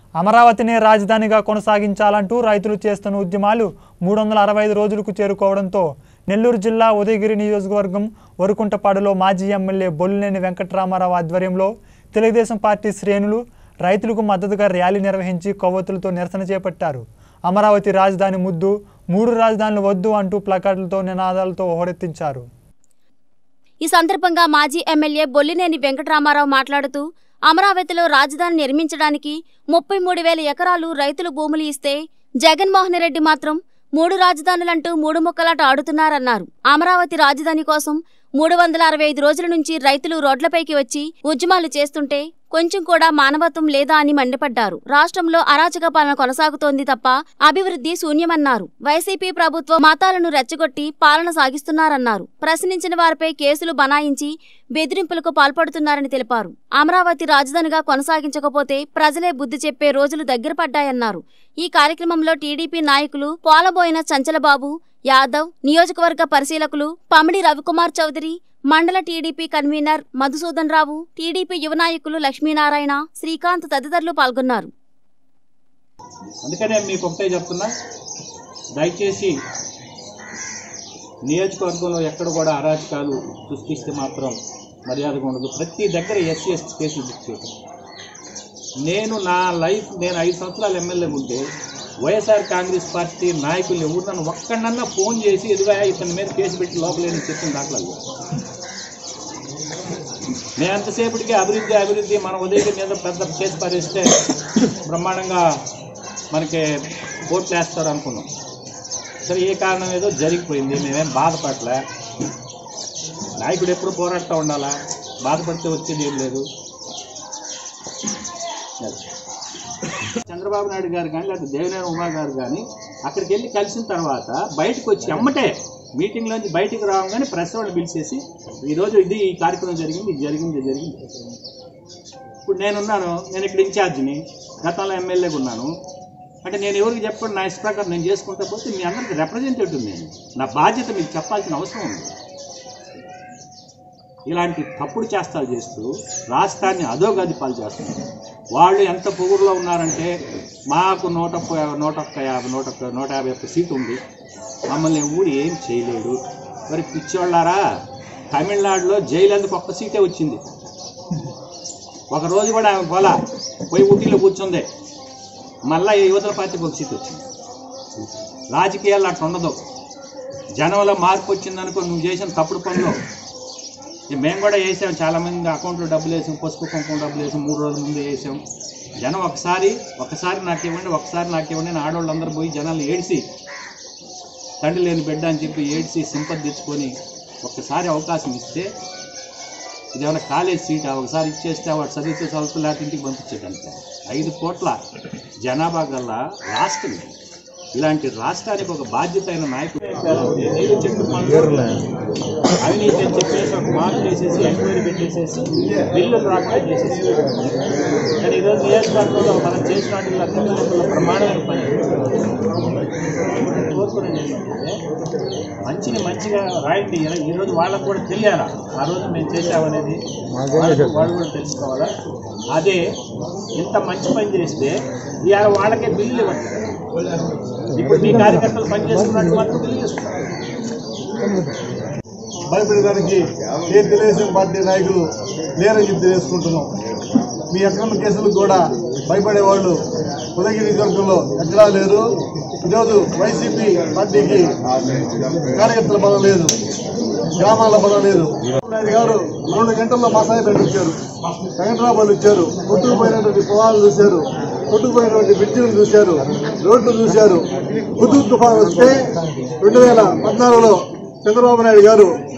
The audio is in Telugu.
అమరావతినే రాజధానిగా కొనసాగించాలంటూ రైతులు చేస్తున్న ఉద్యమాలు మూడు వందల అరవై ఐదు రోజులకు చేరుకోవడంతో నెల్లూరు జిల్లా ఉదయగిరి నియోజకవర్గం వరుకుంటపాడులో మాజీ ఎమ్మెల్యే బొల్లినేని వెంకట్రామారావు ఆధ్వర్యంలో తెలుగుదేశం పార్టీ శ్రేణులు రైతులకు మద్దతుగా ర్యాలీ నిర్వహించి కొవ్వొత్తులతో నిరసన చేపట్టారు అమరావతి రాజధాని ముద్దు మూడు రాజధానులు వద్దు అంటూ ప్లకార్డులతో నినాదాలతో హోరెత్తించారు ఈ సందర్భంగా మాజీ ఎమ్మెల్యే బొల్లినేని వెంకటరామారావు మాట్లాడుతూ అమరావతిలో రాజధాని నిర్మించడానికి ముప్పై మూడు వేల ఎకరాలు రైతులు భూములు ఇస్తే జగన్మోహన్ రెడ్డి మాత్రం మూడు రాజధానులంటూ మూడు ముక్కలాట ఆడుతున్నారన్నారు అమరావతి రాజధాని కోసం మూడు వందల అరవై ఐదు రోజుల నుంచి రైతులు రోడ్లపైకి వచ్చి ఉద్యమాలు చేస్తుంటే కొంచెం కూడా మానవత్వం లేదా అని మండిపడ్డారు రాష్ట్రంలో అరాచక పాలన కొనసాగుతోంది తప్ప అభివృద్ధి శూన్యమన్నారు వైసీపీ ప్రభుత్వం మతాలను రెచ్చగొట్టి పాలన సాగిస్తున్నారన్నారు ప్రశ్నించిన వారిపై కేసులు బనాయించి బెదిరింపులకు పాల్పడుతున్నారని తెలిపారు అమరావతి రాజధానిగా కొనసాగించకపోతే ప్రజలే బుద్ధి చెప్పే రోజులు దగ్గర పడ్డాయన్నారు ఈ కార్యక్రమంలో టీడీపీ నాయకులు పోలబోయిన చంచలబాబు యాదవ్ నియోజకవర్గ పరిశీలకులు పమిడి రవికుమార్ చౌదరి మండల TDP convener Madhusudan Rao TDP యువ నాయకులు లక్ష్మీనారాయణ శ్రీకాంత్ తదితరులు పాల్గొన్నారు అందుకనే మీకు ఒకటే చెప్తున్నా దయచేసి నియోజకవర్గంలో ఎక్కడ కూడా అరాచకాలు సృష్టిస్తే మాత్రం మర్యాదగా ఉండదు ప్రతి దగ్గర ఎస్సీ ఎస్టీ కేసులు బుక్ చేయడం నేను నా లైఫ్ నేను ఐదు సంవత్సరాలు ఎమ్మెల్యే ఉంటే వైఎస్ఆర్ కాంగ్రెస్ పార్టీ నాయకులు ఎవరు నన్ను ఒక్కడన్నా ఫోన్ చేసి ఎదుగా ఇతని మీద కేసు పెట్టి లోపలేని చెప్పిన దాఖలాలు లేవు. నేను ఎంతసేపటికి అభివృద్ధి అభివృద్ధి మన ఉదయం మీద పెద్ద కేసు పరిస్తే బ్రహ్మాండంగా మనకి కోర్టులు వేస్తారు అనుకున్నాం సరే ఏ కారణం ఏదో జరిగిపోయింది మేమేం బాధపడలే నాయకుడు ఎప్పుడు పోరాడుతూ ఉండాలా బాధపడితే వచ్చేది ఏం లేదు అది. చంద్రబాబు నాయుడు గారు కానీ లేకపోతే దేవినేని ఉమా గారు కానీ అక్కడికి వెళ్ళి కలిసిన తర్వాత బయటకు వచ్చి అమ్మటే మీటింగ్లోంచి బయటికి రావగానే ప్రెస్ వాళ్ళు పిలిచేసి ఈరోజు ఇది ఈ కార్యక్రమం జరిగింది ఇది జరిగింది ఇది జరిగింది ఇప్పుడు నేనున్నాను నేను ఇక్కడ ఇన్ఛార్జిని గతంలో ఎమ్మెల్యేగా ఉన్నాను అంటే నేను ఎవరికి చెప్పండి నా ఇష్ట ప్రకారం నేను చేసుకుంటా పోతే మీ అందరికి రిప్రజెంటేటివ్ నేను నా బాధ్యత మీకు చెప్పాల్సిన అవసరం ఉంది ఇలాంటి తప్పుడు చేష్టాలు చేస్తూ రాష్ట్రాన్ని అధోగతి పాలు చేస్తున్నారు వాళ్ళు ఎంత పొగురులో ఉన్నారంటే మాకు నూట ఒక్క- నూట ఒక్క యాభై నూట ఒక్క నూట యాభై ఒక్క సీటు ఉంది మమ్మల్ని ఊరు ఏం చేయలేడు మరి పిచ్చోళ్ళారా తమిళనాడులో జైలు ఎందుకు ఒక్క సీటే వచ్చింది ఒక రోజు కూడా ఆమె పోలా పోయి ఊటీలో కూర్చుంది మళ్ళా ఈ యువతల పార్టీకి ఒక సీట్ వచ్చింది రాజకీయాలు అట్లా ఉండదు జనంలో మార్పు వచ్చిందనుకో నువ్వు చేసిన తప్పుడు పనులు ఇక మేము కూడా వేసాం చాలా మంది అకౌంట్లో డబ్బులు వేసాం పసుపు కుంకుమ డబ్బులు వేసాం మూడు రోజుల ముందు వేసాం జనం ఒకసారి ఒకసారి నాకు ఇవ్వండి ఒకసారి నాకు ఇవ్వండి అని ఆడవాళ్ళందరూ పోయి జనాలు ఏడిసి తండ్రి లేని బిడ్డ అని చెప్పి ఏడిసి సింపతి తెచ్చుకొని ఒక్కసారి అవకాశం ఇస్తే ఇదేమైనా కాలేజ్ సీట్ ఒకసారి ఇచ్చేస్తే వాడు చదివితే చదువుతూ లేకపోతే ఇంటికి పంపించేటంతే ఐదు కోట్ల జనాభా గల రాష్ట్రం ఇది. ఇలాంటి రాష్ట్రానికి ఒక బాధ్యత అయిన నాయకుడు నీళ్ళు చెట్టు పనులు అవినీతి అని చెప్పేసి ఒక మార్పు వేసేసి ఎంక్వైరీ పెట్టేసేసి బిల్లులు రాకుండా చేసేసి కానీ ఈరోజు నియోజకవర్గంలో మనం చేసిన వాటిలో అత్యంత ప్రమాణమైన పని కోరుకునేది ఏంటంటే మంచిని మంచిగా రాయండి ఈ- ఈ రోజు వాళ్ళకు కూడా తెలియాలా ఆ రోజు మేము చేసామనేది వాళ్ళకు వాళ్ళు కూడా తెలుసుకోవాలా అదే ఇంత మంచి పని చేస్తే ఇవాళ వాళ్ళకే బిల్లు ఇవ్వండి ఇప్పుడు మీ కార్యకర్తలు పని చేస్తున్నట్టు మాత్రం బిల్లు ఇస్తున్నారు భయపెట్టడానికి ఏ తెలుగుదేశం పార్టీ నాయకులు లేరని చెప్పి తెలియజేసుకుంటున్నాం మీ అక్రమ కేసులకు కూడా భయపడే వాళ్ళు ఉదయగిరి నియోజకవర్గంలో ఎక్కడా లేరు ఈరోజు వైసీపీ పార్టీకి కార్యకర్తల బలం లేదు గ్రామాల బలం లేదు నాయుడు గారు రెండు గంటల్లో మసాయి బండి ఇచ్చారు వెంకటరాబాలు ఇచ్చారు కొట్టుకుపోయినటువంటి పొలాలు చూశారు కొట్టుకుపోయినటువంటి బ్రిడ్జిలు చూశారు రోడ్లు చూశారు హుదూ తుఫాన్ వస్తే రెండు వేల పద్నాలుగులో చంద్రబాబు నాయుడు గారు